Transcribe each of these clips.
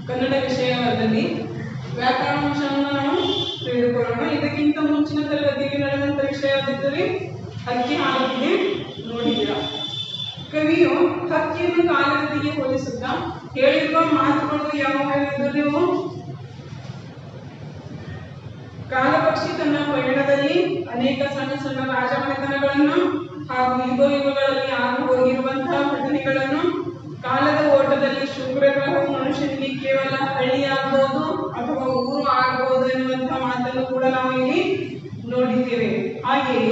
ಕನ್ನಡ ವಿಷಯದಲ್ಲಿ ವ್ಯಾಕರಣಾಂಶವನ್ನು ನಾವು ತಿಳಿದುಕೊಳ್ಳೋಣ ಇದಕ್ಕಿಂತ ಮುಂಚಿನ ತರಗತಿಯಲ್ಲಿ ನಡೆದಂತ ವಿಷಯವಿದ್ದರೆ ಹಕ್ಕಿ ಹಾಲುತ್ತಿಗೆ ನೋಡಿದ್ದೀರಾ ಕವಿಯು ಹಕ್ಕಿಯನ್ನು ಕಾಲಗತಿಗೆ ಹೋಲಿಸುತ್ತಾ ಹೇಳಿರುವ ಮಾತುಗಳು ಯಾವುವೆಂದು ನೀವು ಕಾಲಪಕ್ಷಿ ತನ್ನ ಪಯಣದಲ್ಲಿ ಅನೇಕ ಸಣ್ಣ ಸಣ್ಣ ರಾಜಮನೆತನಗಳನ್ನು ಹಾಗೂ ಯುಗ ಯುಗಗಳಲ್ಲಿ ಆಗು ಹೋಗಿರುವಂತಹ ಘಟನೆಗಳನ್ನು ಕಾಲದ ಓಟದಲ್ಲಿ ಶುಕ್ರಗ್ರಹವು ಮನುಷ್ಯನಿಗೆ ಕೇವಲ ಹಳ್ಳಿ ಆಗ್ಬೋದು ಅಥವಾ ಊರು ಆಗ್ಬೋದು ಎನ್ನುವಂತಹ ಮಾತನ್ನು ಕೂಡ ನಾವು ಇಲ್ಲಿ ನೋಡಿದ್ದೇವೆ ಹಾಗೆಯೇ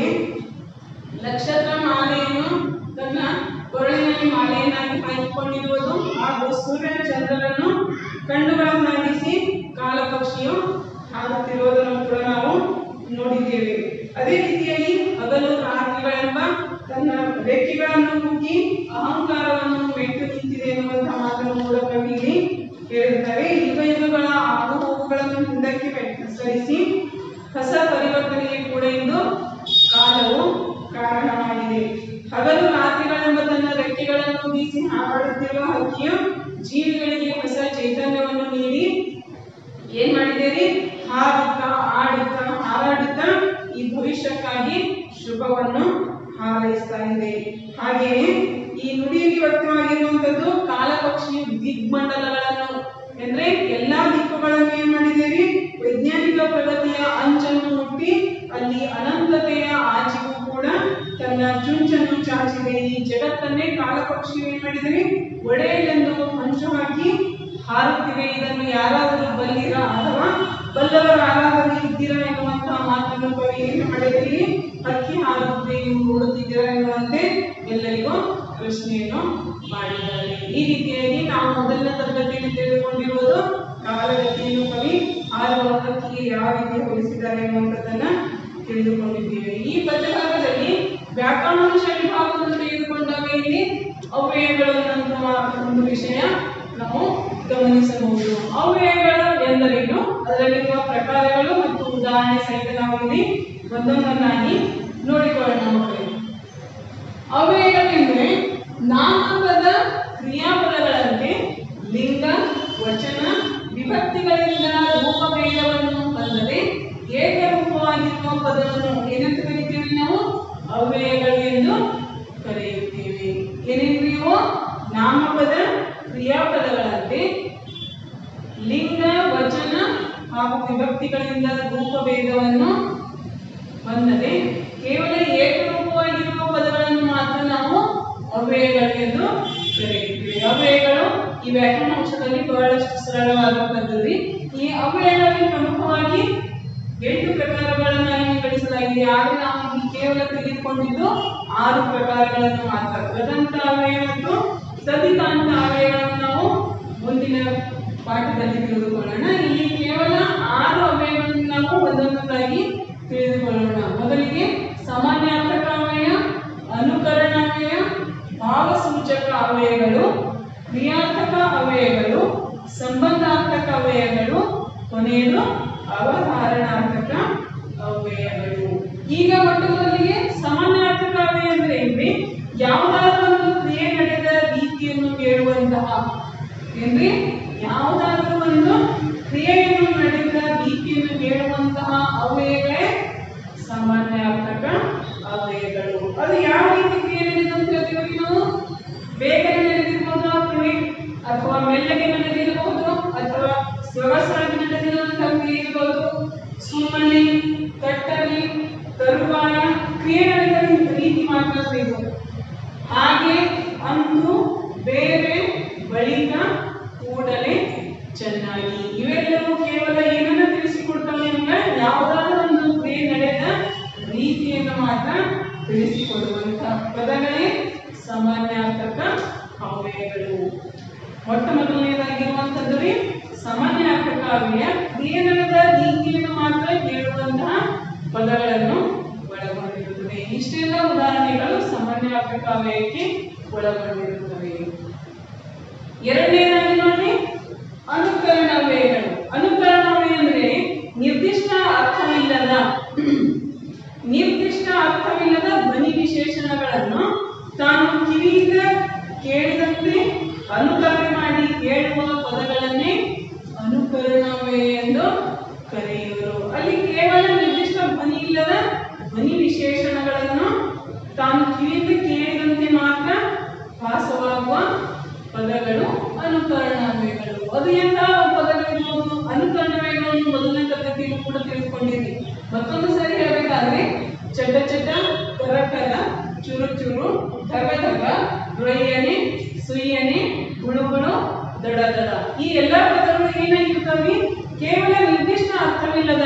ನಕ್ಷತ್ರ ಮಾಲೆಯನ್ನು ತನ್ನ ಕೊರಳಿನಲ್ಲಿ ಮಾಲೆಯನ್ನಾಗಿ ಹಾಕಿಕೊಂಡಿರುವುದು ಹಾಗೂ ಸೂರ್ಯ ಚಂದ್ರರನ್ನು ಕಣ್ಣುಗಳನ್ನಾಗಿಸಿ ಕಾಲಪಕ್ಷಿಯು ಹಾರುತ್ತಿರುವುದನ್ನು ಕೂಡ ನಾವು ನೋಡಿದ್ದೇವೆ ಅದೇ ರೀತಿಯಾಗಿ ಹಗಲು ರಾತ್ರಿಗಳೆಂಬ ತನ್ನ ರೆಕ್ಕೆಗಳನ್ನು ಕುಗ್ಗಿ ಅಹಂಕಾರವನ್ನು ಮೆಟ್ಟು ನಿಂತಿದೆ ಎನ್ನುವಂತಹ ಮಾತನ್ನು ಕೂಡ ಕವಿ ಇಲ್ಲಿ ಹೇಳಿದ್ದಾರೆ ಯುಗ ಯುಗಗಳ ಆಗು ಹೋಗುಗಳನ್ನು ಹಿಂದಕ್ಕೆ ಮೆಟ್ಟ- ಸರಿಸಿ ಹೊಸ ಪರಿವರ್ತನೆಗೆ ಕೂಡ ಇಂದು ಕಾಲವು ಕಾರಣವಾಗಿದೆ ಹಗಲು ರಾತ್ರಿಗಳೆಂಬ ತನ್ನ ರೆಕ್ಕೆಗಳನ್ನು ಬೀಸಿ ಹಾರಾಡುತ್ತಿರುವ ಹಕ್ಕಿಯು ಜೀವಿಗಳಿಗೆ ಹೊಸ ಚೈತನ್ಯವನ್ನು ನೀಡಿ ಏನ್ ಮಾಡಿದ್ದೀರಿ ಹಾಡುತ್ತಾ ಆಡುತ್ತಾ ಹಾರಾಡುತ್ತಾ ಈ ಭವಿಷ್ಯಕ್ಕಾಗಿ ಶುಭವನ್ನು ಹಾರೈಸ್ತಾ ಇದೆ ಹಾಗೆಯೇ ಈ ನುಡಿಯಲ್ಲಿ ವ್ಯಕ್ತವಾಗಿರುವಂತದ್ದು ಕಾಲಪಕ್ಷಿಯು ದಿಗ್ಮಂಡಲಗಳನ್ನು ಅಂದ್ರೆ ಎಲ್ಲಾ ದಿಕ್ಕುಗಳನ್ನು ಏನ್ ಮಾಡಿದ್ದೀರಿ ವೈಜ್ಞಾನಿಕ ಪ್ರಗತಿಯ ಅಂಚನ್ನು ಮುಟ್ಟಿ ಅಲ್ಲಿ ಅನಂತತೆಯ ಆಚೆಗೂ ಕೂಡ ತನ್ನ ಚುಂಚನ್ನು ಚಾಚಿದೆ ಈ ಜಗತ್ತನ್ನೇ ಕಾಲಪಕ್ಷಿಯು ಏನ್ ಮಾಡಿದರೆ ಒಡೆಯಲೆಂದು ಹೊಂಚು ಹಾಕಿ ಹಾರುತ್ತಿವೆ ಇದನ್ನು ಯಾರಾದರೂ ಬಲ್ಲಿರಾ ಅಥವಾ ಬಲ್ಲವರು ಯಾರಾದರೂ ಇದ್ದೀರಾ ಎನ್ನುವಂತಹ ಮಾತನ್ನು ಕವಿ ಏನು ಮಾಡಿದಲ್ಲಿ ಹಕ್ಕಿ ಹಾರುತ್ತಿದೆ ನೀವು ನೋಡುತ್ತಿದ್ದೀರಾ ಎನ್ನುವಂತೆ ಎಲ್ಲರಿಗೂ ಪ್ರಶ್ನೆಯನ್ನು ಮಾಡಿದ್ದಾರೆ ಈ ರೀತಿಯಾಗಿ ನಾವು ಮೊದಲನೇ ತರಗತಿಯಲ್ಲಿ ತಿಳಿದುಕೊಂಡಿರುವುದು ಕಾಲಗತಿಯನ್ನು ಕವಿ ಹಾರುವ ಹಕ್ಕಿಗೆ ಯಾವ ರೀತಿ ಹೋಲಿಸಿದ್ದಾರೆ ಎನ್ನುವಂಥದ್ದನ್ನ ತಿಳಿದುಕೊಂಡಿದ್ದೇವೆ ಈ ಪದ್ಯಭಾಗದಲ್ಲಿ ವ್ಯಾಕರಣಾಂಶ ವಿಭಾಗವನ್ನು ತೆಗೆದುಕೊಂಡಾಗ ಇಲ್ಲಿ ಅವ್ಯಯಗಳು ಅನ್ನುವಂತಹ ಒಂದು ವಿಷಯ ನಾವು ಗಮನಿಸಬಹುದು ಅವ್ಯಯಗಳು ಎಂದರೇನು ಅದರಲ್ಲಿರುವ ಪ್ರಕಾರಗಳು ಮತ್ತು ಉದಾಹರಣೆ ಸಹಿತ ನಾವು ಇಲ್ಲಿ ಒಂದೊಂದನ್ನಾಗಿ ನೋಡಿಕೊಳ್ಳೋಣ ಮಕ್ಕಳೇ ಅವ್ಯಯಗಳೆಂದರೆ ನಾಮಪದ ಕ್ರಿಯಾಪದಗಳಂತೆ ಲಿಂಗ ವಚನ ವಿಭಕ್ತಿಗಳಿಂದ ರೂಪಭೇದವನ್ನು ಹೊಂದದೆ ಏಕರೂಪವಾಗಿರುವ ಪದವನ್ನು ಏನಂತ ಕರಿತೀವಿ ನಾವು ಅವ್ಯಯಗಳು ಎಂದು ಕರೆಯುತ್ತೇವೆ ಏನೇನ್ರಿ ಇವು ನಾಮಪದ ಕ್ರಿಯಾಪದಗಳಂತೆ ಲಿಂಗ ವಚನ ಹಾಗೂ ವಿಭಕ್ತಿಗಳಿಂದ ರೂಪಭೇದವನ್ನು ಹೊಂದದೆ ಕೇವಲ ಏಕರೂಪವಾಗಿರುವ ಪದಗಳನ್ನು ಮಾತ್ರ ನಾವು ಅವ್ಯಯಗಳು ಎಂದು ಕರೆಯುತ್ತೇವೆ ಅವ್ಯಯಗಳು ಈ ವ್ಯಾಕರಣಾಂಶದಲ್ಲಿ ಬಹಳಷ್ಟು ಸರಳವಾದ ಪದ್ಧತಿ ಈ ಅವ್ಯಯಗಳಲ್ಲಿ ಪ್ರಮುಖವಾಗಿ ಎಂಟು ಪ್ರಕಾರಗಳನ್ನಾಗಿ ವಿಂಗಡಿಸಲಾಗಿದೆ ಆದರೆ ನಾವು ಇಲ್ಲಿ ಕೇವಲ ತೆಗೆದುಕೊಂಡಿದ್ದು ಆರು ಪ್ರಕಾರಗಳನ್ನು ಮಾತ್ರ ಕದಂತ ಅವ್ಯಯ ಮತ್ತು ಸದಿತಾಂತ ಅವ್ಯಯಗಳನ್ನು ನಾವು ಮುಂದಿನ ಪಾಠದಲ್ಲಿ ತಿಳಿದುಕೊಳ್ಳೋಣ ಇಲ್ಲಿ ಕೇವಲ ಆರು ಅವ್ಯಯಗಳನ್ನು ನಾವು ಒಂದೊಂದಾಗಿ ತಿಳಿದುಕೊಳ್ಳೋಣ ಮೊದಲಿಗೆ ಸಾಮಾನ್ಯಾರ್ಥಕ ಅವ್ಯಯ ಅನುಕರಣಾವ್ಯಯ ಭಾವಸೂಚಕ ಅವ್ಯಯಗಳು ಕ್ರಿಯಾರ್ಥಕ ಅವ್ಯಯಗಳು ಸಂಬಂಧಾರ್ಥಕ ಅವ್ಯಯಗಳು ಕೊನೆಯದು ಅವಧಾರಣಾರ್ಥಕ ಅವ್ಯಯಗಳು ಈಗ ಒಟ್ಟು ಮೊದಲಿಗೆ ಸಾಮಾನ್ಯಾರ್ಥಕ ಅವ್ಯಯ ಅಂದ್ರೆ ಏನ್ರಿ ಯಾವುದಾದ್ರೂ ಒಂದು ಕ್ರಿಯೆ ನಡೆದ ರೀತಿಯನ್ನು ಹೇಳುವಂತಹ ಏನ್ರಿ ಯಾವುದಾದ್ರೂ ಒಂದು ಕ್ರಿಯೆಯನ್ನು ನಡೆದ ರೀತಿಯನ್ನು ಹೇಳುವಂತಹ ಅವ್ಯಯಗಳೇ ಸಾಮಾನ್ಯಾರ್ಥಕ ಅವ್ಯಯಗಳು ಅದು ಯಾವ ರೀತಿ ಕ್ರಿಯೆ ನಡೆದಿದೆ ಅಂತ ಹೇಳ್ತೀವಿ ನಾವು ಬೇಗನೆ ನಡೆದಿರಬಹುದು ಆ ಕ್ರಿಯೆ ಅಥವಾ ಮೆಲ್ಲಗೆ ನಡೆದಿರಬಹುದು ಅಥವಾ ಸೊಗಸಾಗಿ ನಡೆದಿರುವಂತಹ ಕ್ರಿಯೆ ಇರಬಹುದು ಸುಮ್ಮನೆ ತಟ್ಟಲಿ ತರುವಾಯ ಕ್ರಿಯೆ ನಡೆದ ರೀತಿ ಮಾತ್ರ ಇದು ಹಾಗೆ ಅಂದು ಬೇರೆ ಬಳಿಕ ಕೂಡಲೇ ಚೆನ್ನಾಗಿ ಇವೆಲ್ಲವೂ ಕೇವಲ ಏನನ್ನ ತಿಳಿಸಿಕೊಡ್ತವೆ ಅಂದ್ರೆ ಯಾವುದಾದ್ರೂ ಒಂದು ಕ್ರಿಯೆ ನಡೆದ ರೀತಿಯನ್ನು ಮಾತ್ರ ತಿಳಿಸಿಕೊಡುವಂತಹ ಪದಗಳೇ ಸಾಮಾನ್ಯಾರ್ಥಕ ಅವ್ಯಯಗಳು ಮೊಟ್ಟ ಮೊದಲನೇದಾಗಿರುವಂತದ್ದು ರೀ ಸಾಮಾನ್ಯಾರ್ಥಕ ಅವ್ಯಯ ಕ್ರಿಯೆ ನಡೆದ ರೀತಿಯನ್ನು ಮಾತ್ರ ಹೇಳುವಂತಹ ಪದಗಳನ್ನು ಒಳಗೊಂಡಿರುತ್ತದೆ ಇಷ್ಟೆಲ್ಲ ಉದಾಹರಣೆಗಳು ಸಾಮಾನ್ಯಾರ್ಥಕ ಅವ್ಯಯಕ್ಕೆ ಒಳಗೊಂಡಿರುತ್ತವೆ ಎರಡನೇದಾಗಿ ನೋಡಿ ಅನುಕರಣವ್ಯಯಗಳು ಅನುಕರಣವ್ಯಯ ಅಂದ್ರೆ ನಿರ್ದಿಷ್ಟ ಅರ್ಥವಿಲ್ಲದ ನಿರ್ದಿಷ್ಟ ಅರ್ಥವಿಲ್ಲದ ಧ್ವನಿ ವಿಶೇಷಣಗಳನ್ನು ತಾನು ಕಿವಿಯಿಂದ ಕೇಳಿದಂತೆ ಅನುಕರಣೆ ಮಾಡಿ ಕೇಳುವ ಪದಗಳನ್ನೇ ಅನುಕರಣವೇ ಎಂದು ಕರೆಯುವರು ಅಲ್ಲಿ ಕೇವಲ ನಿರ್ದಿಷ್ಟ ಧ್ವನಿ ಇಲ್ಲದ ಧ್ವನಿ ವಿಶೇಷಣಗಳನ್ನು ತಾನು ಕಿವಿಯಿಂದ ಕೇಳಿದಂತೆ ಮಾತ್ರ ಭಾಸವಾಗುವ ಪದಗಳು ಅನುಕರಣವ್ಯಗಳು ಅದು ಎಂತಹ ಪದಗಳಿರ್ಬೋದು ಅನುಕರಣವ್ಯಗಳನ್ನು ಮೊದಲನೇ ತರಗತಿಯಲ್ಲಿ ಕೂಡ ತಿಳಿದುಕೊಂಡಿದ್ವಿ ಮತ್ತೊಂದು ಸರಿ ಹೇಳಬೇಕಾದ್ರೆ ಚಟ ಚಟ ಕರ ಕರ ಚುರು ಚುರು ಧಗ ಧಗ ರೊಯ್ಯನೆ ಸುಯ್ಯನೆ ಗುಳುಗುಳು ದಡ ದಡ ಈ ಎಲ್ಲಾ ಪದಗಳು ಏನಾಗಿರ್ತವೆ ಕೇವಲ ನಿರ್ದಿಷ್ಟ ಅರ್ಥವಿಲ್ಲದ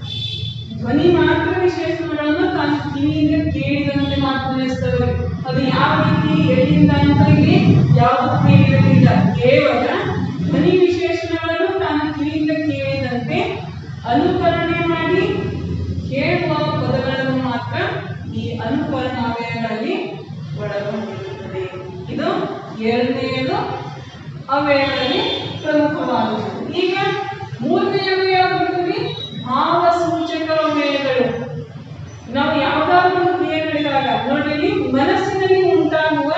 ಧ್ವನಿ ಮಾತ್ರ ವಿಶೇಷಣಗಳನ್ನು ತಾನು ಕಿವಿಯಿಂದ ಕೇಳಿದಂತೆ ಮಾತನಾಡಿಸ್ತವೆ ಅದು ಯಾವ ರೀತಿ ಎಲ್ಲಿಂದ ಅಂತ ಇಲ್ಲಿ ಯಾವುದು ಹೇಳಿರಲಿಲ್ಲ ಕೇವಲ ಧ್ವನಿ ವಿಶೇಷಣಗಳನ್ನು ತಾನು ಕಿವಿಯಿಂದ ಕೇಳಿದಂತೆ ಅನುಕರಣೆ ಮಾಡಿ ಕೇಳುವ ಪದಗಳನ್ನು ಮಾತ್ರ ಈ ಅನುಕರಣಾವಯಗಳಲ್ಲಿ ಒಳಗೊಂಡಿರುತ್ತದೆ ಇದು ಎರಡನೆಯದು ಅವಯಗಳಲ್ಲಿ ಪ್ರಮುಖವಾದದ್ದು ಈಗ ಮೂರನೇ ಅವಯ ಯಾವ್ದು ಭಾವಸೂಚಕ ಅವಯಗಳು ನಾವು ಯಾವ್ದಾದ್ರು ಒಂದು ಕ್ರಿಯೆ ನಡೆದಾಗ ನೋಡಿ ಇಲ್ಲಿ ಮನಸ್ಸಿನಲ್ಲಿ ಉಂಟಾಗುವ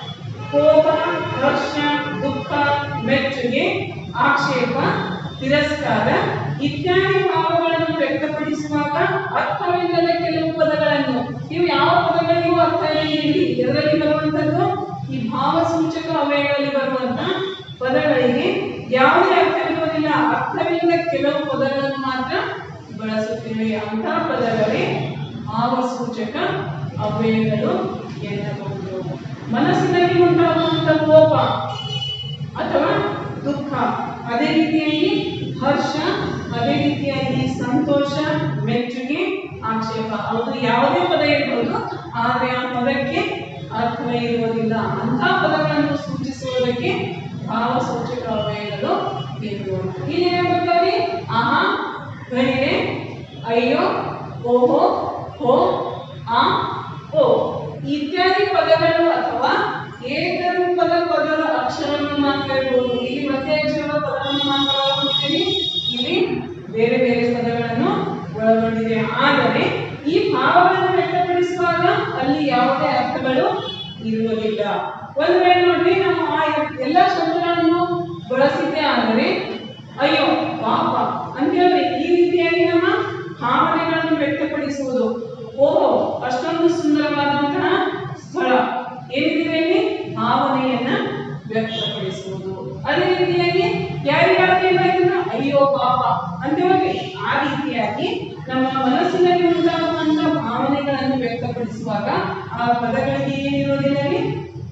ಕೋಪ ಹರ್ಷ ದುಃಖ ಮೆಚ್ಚುಗೆ ಆಕ್ಷೇಪ ತಿರಸ್ಕಾರ ಇತ್ಯಾದಿ ಭಾವಗಳನ್ನು ವ್ಯಕ್ತಪಡಿಸುವಾಗ ಅರ್ಥವಿಲ್ಲದ ಕೆಲವು ಪದಗಳನ್ನು ಇವು ಯಾವ ಪದಗಳಿಗೂ ಅರ್ಥ ಇಲ್ಲಿ ಇದರಲ್ಲಿ ಬರುವಂತದ್ದು ಈ ಭಾವಸೂಚಕ ಅವಯಗಳಲ್ಲಿ ಬರುವಂತಹ ಪದಗಳಿಗೆ ಯಾವುದೇ ಅರ್ಥವಿರುವುದಿಲ್ಲ ಅರ್ಥವಿಲ್ಲದ ಕೆಲವು ಪದಗಳನ್ನು ಮಾತ್ರ ಬಳಸುತ್ತೇವೆ ಅಂತಹ ಪದಗಳೇ ಭಾವಸೂಚಕ ಅವ್ಯಯಗಳು ಎನ್ನಬಹುದು ಮನಸ್ಸಿನಲ್ಲಿ ಉಂಟಾಗುವಂತಹ ಕೋಪ ಅಥವಾ ದುಃಖ ಅದೇ ರೀತಿಯಾಗಿ ಹರ್ಷ ಅದೇ ರೀತಿಯಾಗಿ ಸಂತೋಷ ಮೆಚ್ಚುಗೆ ಆಕ್ಷೇಪ ಅದು ಯಾವುದೇ ಪದ ಇರ್ಬೋದು ಆದರೆ ಆ ಪದಕ್ಕೆ ಅರ್ಥವೇ ಇರುವುದಿಲ್ಲ ಅಂತಹ ಪದಗಳನ್ನು ಸೂಚಿಸುವುದಕ್ಕೆ ಭಾವಸೂಚಕ ಅವಯಗಳು ಇರುವುದು ಇಲ್ಲಿ ಏನಾಗುತ್ತದೆ ಆಹಾ ಗೈರೆ ಅಯ್ಯೋ ಓಹೋ ಹೋ ಆ ಓ ಇತ್ಯಾದಿ ಪದಗಳು ಅಥವಾ ಏಕರೂಪದ ಪದದ ಅಕ್ಷರವನ್ನು ಮಾತ್ರ ಇರುವುದು ಇಲ್ಲಿ ಮತ್ತೆ ಅಕ್ಷರದ ಪದವನ್ನು ಮಾತ್ರ ಒಳಗೊಂಡಿದೆ ಇಲ್ಲಿ ಬೇರೆ ಬೇರೆ ಪದಗಳನ್ನು ಒಳಗೊಂಡಿದೆ ಆದರೆ ಈ ಭಾವಗಳನ್ನು ವ್ಯಕ್ತಪಡಿಸುವಾಗ ಅಲ್ಲಿ ಯಾವುದೇ ಅರ್ಥಗಳು ಇರುವುದಿಲ್ಲ ಒಂದು ವೇಳೆ ನೋಡ್ರಿ ನಾವು ಆ ಎಲ್ಲ ಶಬ್ದಗಳನ್ನು ಬಳಸಿದ್ದೇ ಆದರೆ ಅಯ್ಯೋ ಪಾಪ ಅಂತ ಹೇಳಿದ್ರೆ ಈ ರೀತಿಯಾಗಿ ನಮ್ಮ ಭಾವನೆಗಳನ್ನು ವ್ಯಕ್ತಪಡಿಸುವುದು ಓಹೋ ಅಷ್ಟೊಂದು ಸುಂದರವಾದಂತಹ ಸ್ಥಳ ಏನಿದೆ ಇಲ್ಲಿ ಭಾವನೆಯನ್ನ ವ್ಯಕ್ತಪಡಿಸುವುದು ಅದೇ ರೀತಿಯಾಗಿ ಯಾರಿಗಾದ್ರೆ ಏನಾಯ್ತು ಅಯ್ಯೋ ಪಾಪ ಅಂತ ಹೇಳಿ ಆ ರೀತಿಯಾಗಿ ನಮ್ಮ ಮನಸ್ಸಿನಲ್ಲಿ ಉಂಟಾಗುವಂತಹ ಭಾವನೆಗಳನ್ನು ವ್ಯಕ್ತಪಡಿಸುವಾಗ ಆ ಪದಗಳಿಗೆ ಏನಿರೋದಿಲ್ಲ ರೀ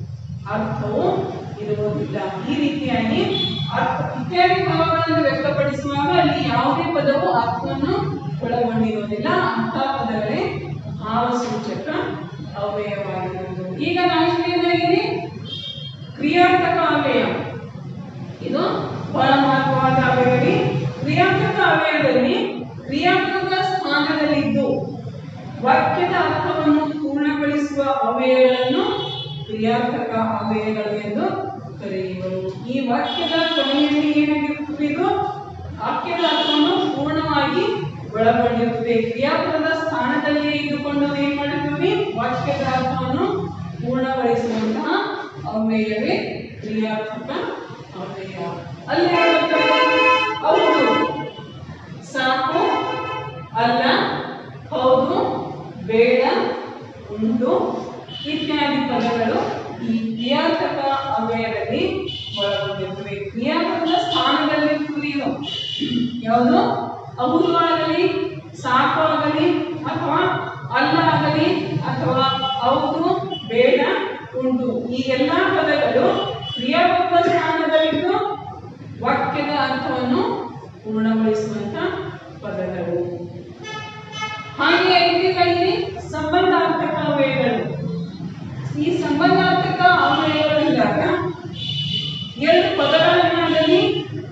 ಅರ್ಥವು ಇರುವುದಿಲ್ಲ ಈ ರೀತಿಯಾಗಿ ಅರ್ಥ ಇತ್ಯಾದಿ ಭಾವಗಳನ್ನು ವ್ಯಕ್ತಪಡಿಸುವಾಗ ಅಲ್ಲಿ ಯಾವುದೇ ಪದವು ಅರ್ಥವನ್ನು ಒಳಗೊಂಡಿರುವುದಿಲ್ಲ ಅಂತಹ ಪದಗಳೇ ಭಾವಸೂಚಕ ಅವ್ಯಯವಾಗಿರುವುದು ಈಗ ನಾವು ಏನಾಗಿದೆ ಕ್ರಿಯಾತ್ಮಕ ಅವ್ಯಯ ಇದು ಬಹಳ ಮಹತ್ವವಾದ ಅವಯವೇ ಕ್ರಿಯಾತ್ಮಕ ಅವಯದಲ್ಲಿ ಕ್ರಿಯಾತ್ಮಕ ಸ್ಥಾನದಲ್ಲಿದ್ದು ವಾಕ್ಯದ ಅರ್ಥವನ್ನು ಪೂರ್ಣಗೊಳಿಸುವ ಅವಯಗಳನ್ನು ಕ್ರಿಯಾತ್ಮಕ ಅವಯಗಳು ಎಂದು ಕರೆಯುವರು ಈ ವಾಕ್ಯದ ಕೊನೆಯಲ್ಲಿ ಏನಾಗಿರುತ್ತದೆ ಇದು ವಾಕ್ಯದ ಅರ್ಥವನ್ನು ಪೂರ್ಣವಾಗಿ ಒಳಗೊಂಡಿರುತ್ತದೆ ಕ್ರಿಯಾಪದದ ಸ್ಥಾನದಲ್ಲಿಯೇ ಇದ್ದುಕೊಂಡು ಏನ್ ಮಾಡುತ್ತೀವಿ ವಾಕ್ಯದ ಅರ್ಥವನ್ನು ಪೂರ್ಣಗೊಳಿಸುವಂತಹ ಅವ್ಯಯವೇ ಕ್ರಿಯಾತ್ಮಕ ಅವ್ಯಯ ಅಲ್ಲಿ ಏನಾಗುತ್ತದೆ? ಹೌದು ಸಾಕು ಅಲ್ಲ ಹೌದು ಬೇಡ ಉಂಟು ಇತ್ಯಾದಿ ಪದಗಳು ಈ ಕ್ರಿಯಾತ್ಮಕ ಅವ್ಯಯದಲ್ಲಿ ಒಳಗೊಂಡಿರುತ್ತವೆ ಕ್ರಿಯಾಪದದ ಸ್ಥಾನದಲ್ಲಿರುತ್ತದೆ ಇದು ಯಾವುದು ಹೌದು ಆಗಲಿ ಸಾಕು ಆಗಲಿ ಅಥವಾ ಅಲ್ಲ ಆಗಲಿ ಅಥವಾ ಹೌದು ಬೇಡ ಉಂಟು ಈ ಎಲ್ಲಾ ಪದಗಳು ಕ್ರಿಯಾಪದ ಸ್ಥಾನದಲ್ಲಿದ್ದು ವಾಕ್ಯದ ಅರ್ಥವನ್ನು ಪೂರ್ಣಗೊಳಿಸುವಂತ ಪದಗಳು ಹಾಗೆ ಐದನೇದಾಗಿ ಸಂಬಂಧಾರ್ಥಕ ಅವಯಗಳು ಈ ಸಂಬಂಧಾರ್ಥಕ ಅವಯಗಳಿಂದಾಗ ಎರಡು ಪದಗಳನ್ನಾಗಲಿ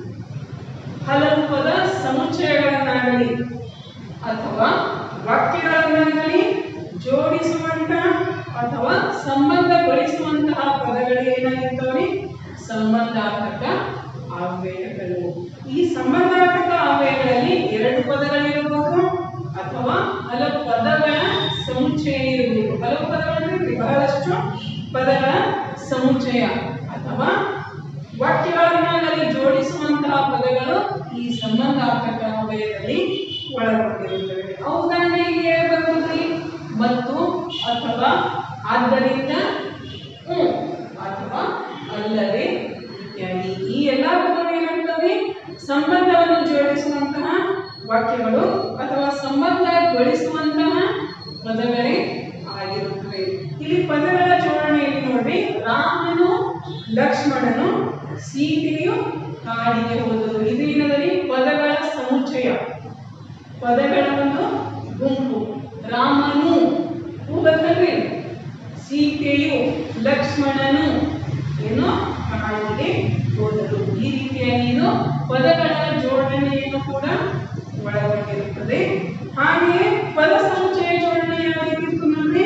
ಹಲವು ಪದ ಸಮುಚ್ಚಯಗಳನ್ನಾಗಲಿ ಅಥವಾ ವಾಕ್ಯಗಳನ್ನಾಗಲಿ ಜೋಡಿಸುವಂತಹ ಅಥವಾ ಸಂಬಂಧಗೊಳಿಸುವಂತಹ ಪದಗಳು ಏನಾಗಿರ್ತವೆ ಸಂಬಂಧಾರ್ಥಕ ಅವ್ಯಯಗಳು ಈ ಸಂಬಂಧಾರ್ಥಕ ಅವ್ಯಯಗಳಲ್ಲಿ ಎರಡು ಪದಗಳಿರಬಹುದು ಅಥವಾ ಹಲವು ಪದಗಳ ಸಮುಚ್ಚಯ ಇರಬಹುದು ಹಲವು ಪದಗಳಲ್ಲಿ ಬಹಳಷ್ಟು ಪದಗಳ ಸಮುಚ್ಚಯ ಅಥವಾ ವಾಕ್ಯಗಳನ್ನಾಗಲಿ ಜೋಡಿಸುವಂತಹ ಪದಗಳು ಈ ಈ ಸಂಬಂಧಾರ್ಥಕ ಅವಯದಲ್ಲಿ ಒಳಗೊಂಡಿರುತ್ತವೆ ಅವುಗಳನ್ನ ಈಗ ಹೇಳ್ಬೇಕಂದ್ರಿ ಮತ್ತು ಅಥವಾ ಆದ್ದರಿಂದ ಹ್ಮ್ ಅಥವಾ ಅಲ್ಲದೆ ಇತ್ಯಾದಿ ಈ ಎಲ್ಲಾ ಪದಗಳು ಏನಾಗ್ತವೆ ಸಂಬಂಧವನ್ನು ಜೋಡಿಸುವಂತಹ ವಾಕ್ಯಗಳು ಅಥವಾ ಸಂಬಂಧಗೊಳಿಸುವಂತಹ ಪದಗಳೇ ಆಗಿರುತ್ತವೆ ಇಲ್ಲಿ ಪದಗಳ ಜೋಡಣೆಯಲ್ಲಿ ನೋಡ್ರಿ ರಾಮನು ಲಕ್ಷ್ಮಣನು ಸೀತೆಯು ಕಾಡಿಗೆ ಹೋದರು ಇದು ಏನದರಿ ಪದಗಳ ಸಮುಚ್ಚಯ ಪದಗಳ ಒಂದು ಗುಂಪು ರಾಮನು ಹೂ ಬರ್ತಲ್ರಿ ಸೀತೆಯು ಲಕ್ಷ್ಮಣನು ಏನು ಕಾಡಿಗೆ ಹೋದರು ಈ ರೀತಿಯಾಗಿ ಇದು ಪದಗಳ ಜೋಡಣೆಯನ್ನು ಕೂಡ ಒಳಗೊಂಡಿರುತ್ತದೆ ಹಾಗೆಯೇ ಪದ ಸಮುಚ್ಚಯ ಜೋಡಣೆ ಯಾವ ರೀತಿ ಇತ್ತು ನೋಡ್ರಿ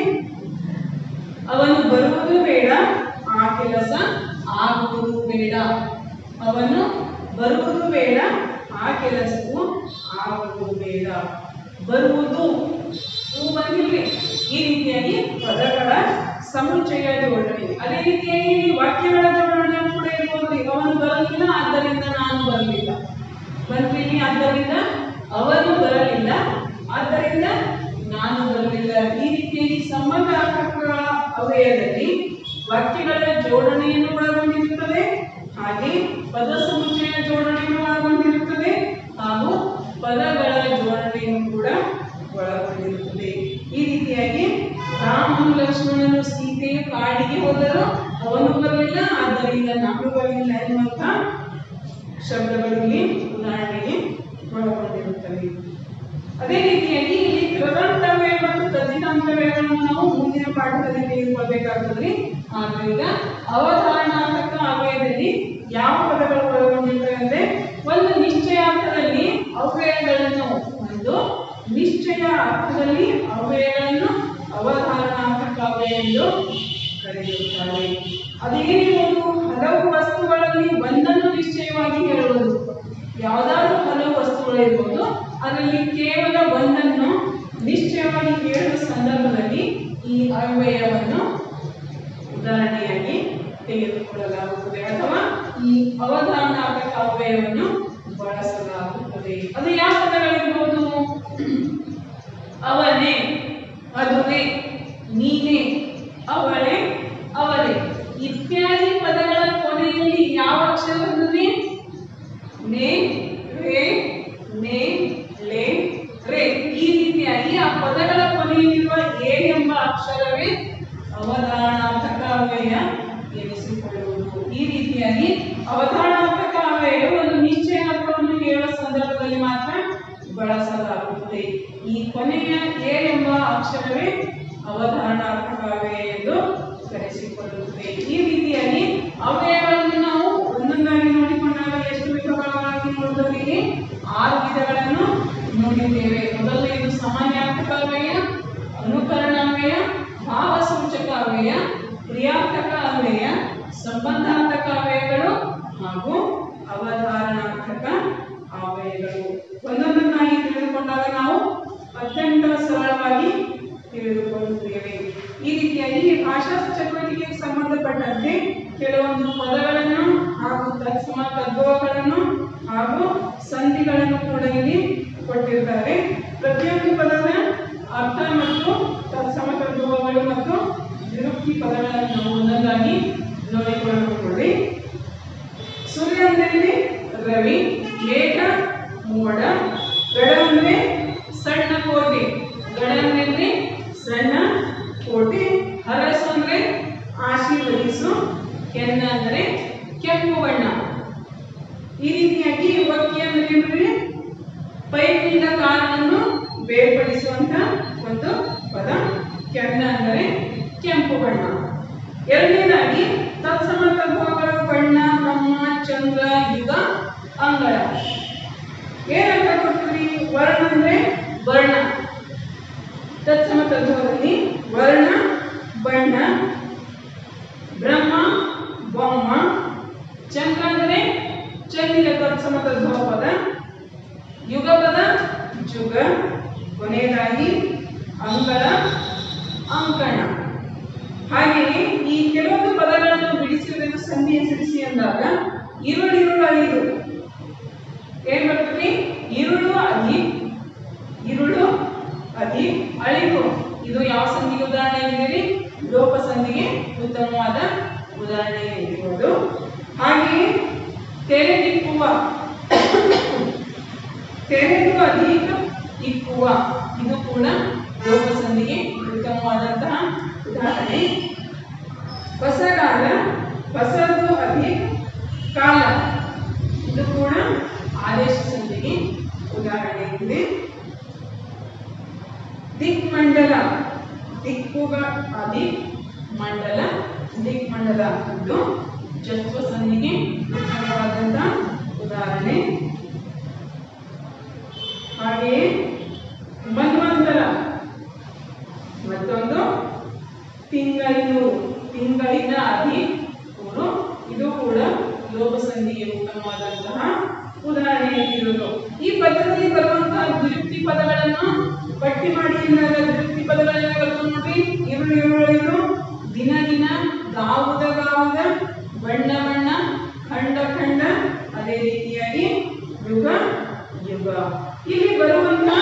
ಅವನು ಬರುವುದು ಬೇಡ ಆ ಕೆಲಸ ಆಗುವುದು ಬೇಡ ಅವನು ಬರುವುದು ಬೇಡ ಆ ಕೆಲಸವು ಆಗುವುದು ಬೇಡ ಬರುವುದು ಹೂ ಬಂದಿಲ್ರಿ ಈ ರೀತಿಯಾಗಿ ಪದಗಳ ಸಮುಚ್ಚಯ ಜೋಡಣೆ ಅದೇ ರೀತಿಯಾಗಿ ಇಲ್ಲಿ ವಾಕ್ಯಗಳ ಜೋಡಣೆ ಕೂಡ ಇರ್ಬೋದು ಅವನು ಬರಲಿಲ್ಲ ಆದ್ದರಿಂದ ನಾನು ಬರಲಿಲ್ಲ ಬಂದಿನಿ ಆದ್ದರಿಂದ ಅವನು ಬರಲಿಲ್ಲ ಆದ್ದರಿಂದ ನಾನು ಬರಲಿಲ್ಲ ಈ ರೀತಿಯಾಗಿ ಸಂಬಂಧಾರ್ಥಕಗಳ ಅವಯದಲ್ಲಿ ವಾಕ್ಯಗಳ ಜೋಡಣೆಯನ್ನು ಒಳಗೊಂಡಿರುತ್ತದೆ ಹಾಗೆ ಪದ ಸಮುಚ್ಚಯ ಜೋಡಣೆಯನ್ನು ಒಳಗೊಂಡಿರುತ್ತದೆ ಹಾಗೂ ಪದಗಳ ಜೋಡಣೆಯನ್ನು ಕೂಡ ಒಳಗೊಂಡಿರುತ್ತದೆ ಈ ರೀತಿಯಾಗಿ ರಾಮನು ಲಕ್ಷ್ಮಣನು ಸೀತೆಯು ಕಾಡಿಗೆ ಹೋದರು ಅವನು ಬರಲಿಲ್ಲ ಆದ್ದರಿಂದ ನಾನು ಬರಲಿಲ್ಲ ಎನ್ನುವಂತ ಶಬ್ದಗಳು ಇಲ್ಲಿ ಉದಾಹರಣೆಗೆ ಒಳಗೊಂಡಿರುತ್ತವೆ ಅದೇ ರೀತಿಯಾಗಿ ಇಲ್ಲಿ ಕೃದಂತವ್ಯ ಮತ್ತು ತದ್ದಿತಾಂತವ್ಯಗಳನ್ನು ನಾವು ಮುಂದಿನ ಪಾಠದಲ್ಲಿ ತೆಗೆದುಕೊಳ್ಬೇಕಾಗ್ತದೆ ಆದ್ರಿಂದ ಅವಧಾರಣಾತ್ಮಕ ಅವಯದಲ್ಲಿ ಯಾವ ಪದಗಳು ಒಳಗೊಂಡಿರ್ತವೆ ಅಂದ್ರೆ ಒಂದು ನಿಶ್ಚಯಾರ್ಥದಲ್ಲಿ ಅವ್ಯಯಗಳನ್ನು ಒಂದು ನಿಶ್ಚಯ ಅರ್ಥದಲ್ಲಿ ಅವ್ಯಯಗಳನ್ನು ಅವಧಾರಣಾತ್ಮಕ ಅವ್ಯಯ ಎಂದು ಕರೆಯುತ್ತಾರೆ ಅದೇನಿರುವುದು ಹಲವು ವಸ್ತುಗಳಲ್ಲಿ ಒಂದನ್ನು ನಿಶ್ಚಯವಾಗಿ ಹೇಳುವುದು ಯಾವುದಾದ್ರೂ ಹಲವು ವಸ್ತುಗಳಿರ್ಬೋದು ಅದರಲ್ಲಿ ಕೇವಲ ಒಂದನ್ನು ನಿಶ್ಚಯವಾಗಿ ಹೇಳುವ ಸಂದರ್ಭದಲ್ಲಿ ಈ ಅವ್ಯಯವನ್ನು ಉದಾಹರಣೆಯಾಗಿ ತೆಗೆದುಕೊಳ್ಳಲಾಗುತ್ತದೆ ಅಥವಾ ಈ ಅವಧಾರಣಾತ್ಮಕ ಅವ್ಯಯವನ್ನು ಬಳಸಲಾಗುತ್ತದೆ ಅದು ಯಾವ ಪದಗಳಿರ್ಬೋದು ಅವನೇ ಅದುವೇ ನೀನೇ ಅವಳೇ ಅವಳೇ ಇತ್ಯಾದಿ ಪದಗಳ ಕೊನೆಯಲ್ಲಿ ಯಾವ ಅಕ್ಷರ ಬರ್ತದೆ ನೇ ರೇ ನೇ ಲೇ ರೇ ಈ ರೀತಿಯಾಗಿ ಆ ಪದಗಳ ಕೊನೆಯಲ್ಲಿರುವ ಎ ಎಂಬ ಅಕ್ಷರವೇ ಅವಧಾರಣಾತ್ಮಕ ಅವ್ಯಯ ಎನಿಸಿಕೊಳ್ಳುವುದು ಈ ರೀತಿಯಾಗಿ ಅವಧಾರಣಾತ್ಮಕ ಅವ್ಯಯ ಒಂದು ನಿಶ್ಚಯಾರ್ಥವನ್ನು ಹೇಳುವ ಸಂದರ್ಭದಲ್ಲಿ ಮಾತ್ರ ಬಳಸಲಾಗುತ್ತದೆ ಈ ಕೊನೆಯ ಎ ಎಂಬ ಅಕ್ಷರವೇ ಅವಧಾರಣಾತ್ಮಕ ಅವ್ಯಯ ಎಂದು ಕರೆಸಿಕೊಳ್ಳುತ್ತದೆ ಈ ರೀತಿಯಾಗಿ ಅವ್ಯಯಗಳನ್ನು ನಾವು ಒಂದೊಂದಾಗಿ ನೋಡಿಕೊಂಡಾಗ ಎಷ್ಟು ವಿಧಗಳಾಗಿ ನೋಡಿದವರಿಗೆ ಆರು ವಿಧಗಳನ್ನು ನೋಡಿದ್ದೇವೆ ಮೊದಲನೆಯದು ಸಾಮಾನ್ಯಾರ್ಥಕ ಅವ್ಯಯ ಅನುಕರಣಾವ್ಯಯ ಭಾವಸೂಚಕ ಅವ್ಯಯ ಕ್ರಿಯಾರ್ಥಕ ಅವ್ಯಯ ಸಂಬಂಧಾರ್ಥಕ ಅವ್ಯಯಗಳು ಹಾಗೂ ಅವಧಾರಣಾರ್ಥಕ ಅವ್ಯಯಗಳು ಒಂದೊಂದನ್ನಾಗಿ ತಿಳಿದುಕೊಂಡಾಗ ನಾವು ಅತ್ಯಂತ ಸರಳವಾಗಿ ತಿಳಿದುಕೊಳ್ಳುತ್ತೇವೆ ಈ ರೀತಿಯಾಗಿ ಭಾಷಾ ಚಟುವಟಿಕೆಗೆ ಸಂಬಂಧಪಟ್ಟಂತೆ ಕೆಲವೊಂದು ಪದಗಳನ್ನು ಹಾಗೂ ತತ್ಸಮ ತದ್ಭವಗಳನ್ನು ಹಾಗೂ ಸಂಧಿಗಳನ್ನು ಕೂಡ ಇಲ್ಲಿ ಕೊಟ್ಟಿರ್ತಾರೆ ಪ್ರತಿಯೊಂದು ಪದದ ಅರ್ಥ ಮತ್ತು ತತ್ಸಮ ತದ್ಭವಗಳು ಮತ್ತು ನಿರುಕ್ತಿ ಪದಗಳನ್ನು ನಾವು ಒಂದೊಂದಾಗಿ ನೋಡಿಕೊಳ್ಳುಕೊಳ್ಳಿ ಸೂರ್ಯ ಅಂದ್ರೆ ಇಲ್ಲಿ ರವಿ ಮೇಘ ಮೋಡ ಗಡ ಅಂದ್ರೆ ಸಣ್ಣ ಕೋಟೆ ಗಡ ಅಂದ್ರೆ ಇಲ್ಲಿ ಸಣ್ಣ ಕೋಟೆ ಹರಸು ಅಂದ್ರೆ ಆಶೀರ್ವದಿಸು ಕೆನ್ನ ಅಂದ್ರೆ ಕೆಂಪು ಬಣ್ಣ ಈ ರೀತಿಯಾಗಿ ಒಕ್ಕಿ ಅಂದ್ರೆ ಏನ್ರಿ ಪೈಪ್ನಿಂದ ಕಾರನ್ನು ಬೇರ್ಪಡಿಸುವಂತ ಒಂದು ಪದ ಕೆನ್ನ ಅಂದರೆ ಕೆಂಪು ಬಣ್ಣ ಎರಡನೇದಾಗಿ ತತ್ಸಮ ತದ್ಭವಗಳು ಬಣ್ಣ ಬ್ರಹ್ಮ ಚಂದ್ರ ಯುಗ ಅಂಗಳ ಏನಂತ ಕೊಡ್ತೀವಿ ವರ್ಣ ಅಂದ್ರೆ ವರ್ಣ ತತ್ಸಮ ತದ್ಭವದಲ್ಲಿ ವರ್ಣ ಬಣ್ಣ ಬ್ರಹ್ಮ ಬೊಮ್ಮ ಚಂದ್ರ ಅಂದರೆ ಚಂದಿರ ತತ್ಸಮ ತದ್ಭವ ಪದ ಯುಗ ಪದ ಜುಗ ಕೊನೆಯದಾಗಿ ಅಂಗಳ ಅಂಕಣ ಹಾಗೆಯೇ ಈ ಕೆಲವೊಂದು ಪದಗಳನ್ನು ಬಿಡಿಸುವುದನ್ನು ಸಂಧಿ ಹೆಸರಿಸಿ ಅಂದಾಗ ಇರುಳಿರುಳು ಐದು ಏನ್ ಬರ್ತದೆ ಇರುಳು ಅಧಿ ಇರುಳು ಅಧಿ ಅಳಿವು ಇದು ಯಾವ ಸಂಧಿಗೆ ಉದಾಹರಣೆ ಇದೆ ಲೋಪ ಸಂಧಿಗೆ ಉತ್ತಮವಾದ ಉದಾಹರಣೆ ಇರ್ಬೋದು ಹಾಗೆಯೇ ತೆರೆ ದಿಕ್ಕುವ ತೆರೆದು ಅಧಿಕ ಇಕ್ಕುವ ಇದು ಕೂಡ ಲೋಪ ಸಂಧಿಗೆ ಉತ್ತಮವಾದಂತಹ ಉದಾಹರಣೆ ಹೊಸಗಾಲ ಹೊಸದು ಅಧಿಕ ಕಾಲ ಇದು ಕೂಡ ಆದೇಶ ಸಂಧಿಗೆ ಉದಾಹರಣೆ ಇದೆ ದಿಕ್ಮಂಡಲ ದಿಕ್ಕುಗ ಅದಿ ಮಂಡಲ ದಿಕ್ಮಂಡಲ ಇದು ಜತ್ವ ಸಂಧಿಗೆ ಉತ್ತಮವಾದಂತ ಉದಾಹರಣೆ ಹಾಗೆಯೇ ಮನ್ವಂತರ ಮತ್ತೊಂದು ತಿಂಗಳಿನೂರು ತಿಂಗಳಿನ ಅಧಿ ಊರು ಇದು ಕೂಡ ಲೋಪ ಸಂಧಿಗೆ ಉತ್ತಮವಾದಂತಹ ಉದಾಹರಣೆಯಾಗಿರುವುದು ಈ ಪದ್ಯದಲ್ಲಿ ಬರುವಂತಹ ದ್ವಿರುಕ್ತಿ ಪದಗಳನ್ನು ಪಟ್ಟಿ ಮಾಡಿ ಏನಾದ ದ್ವಿರುಕ್ತಿ ಪದಗಳನ್ನ ಬರ್ತವೆ ನೋಡ್ರಿ ಇರುಳು ಇರುಳು ದಿನ ದಿನ ಗಾವುದ ಗಾವುದ ಬಣ್ಣ ಬಣ್ಣ ಖಂಡ ಖಂಡ ಅದೇ ರೀತಿಯಾಗಿ ಯುಗ ಯುಗ ಇಲ್ಲಿ ಬರುವಂತಹ